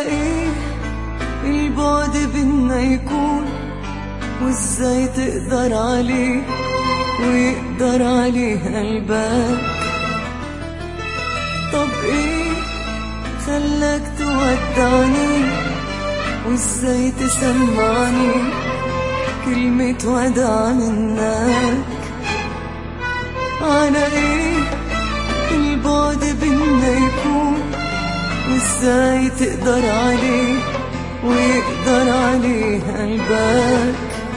ايه البعد بينا يكون وازاي تقدر عليه ويقدر عليه قلبك طب ايه خلاك تودعني وازاي تسمعني كلمة وداع منك على ايه البعد بينا يكون وازاي تقدر عليه ويقدر عليه قلبك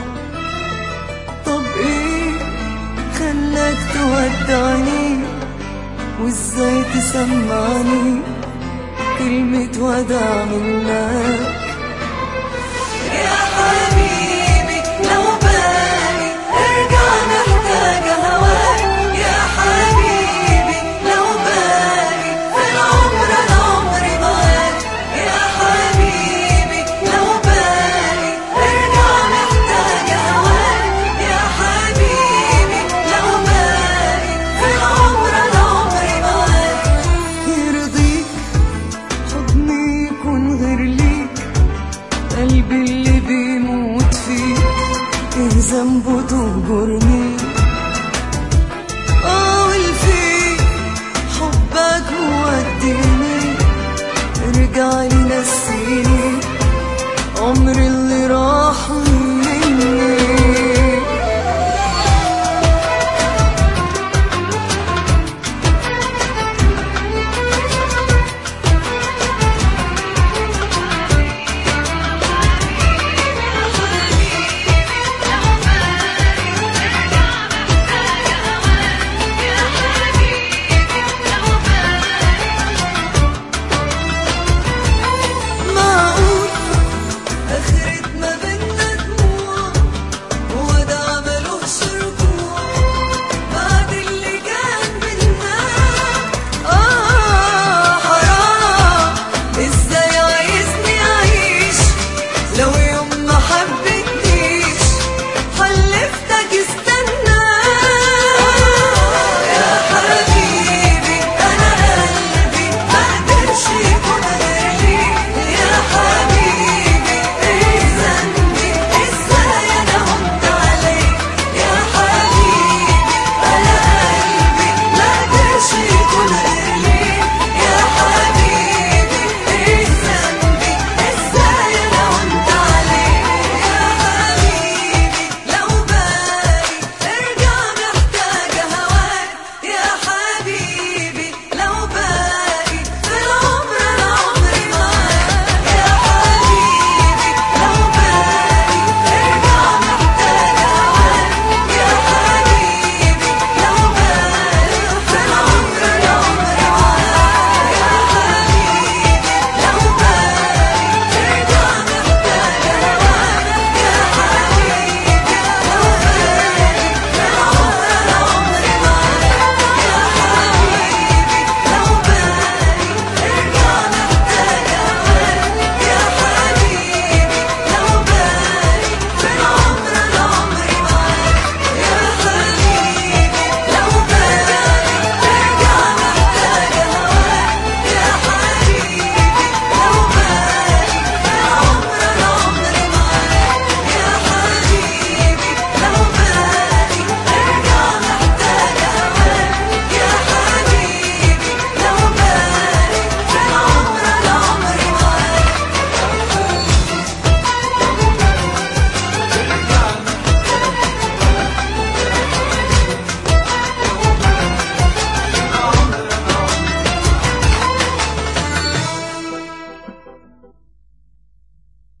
طب ايه خلاك تودعني وازاي تسمعني كلمة وداع منك يا حبيبي لو بالي ارجع محتاج هواك يا حبيبي لو بالي في العمر العمر معاك يا حبيبي لو بالي ارجع محتاج هواك يا حبيبي لو بالي في العمر العمر معاك يرضيك حضني يكون غير ليك قلبي اللي بيموت فيك ايه ذنبه تهجرني اه والفيك حبك وديني ارجع لي نسيني عمر اللي راح مني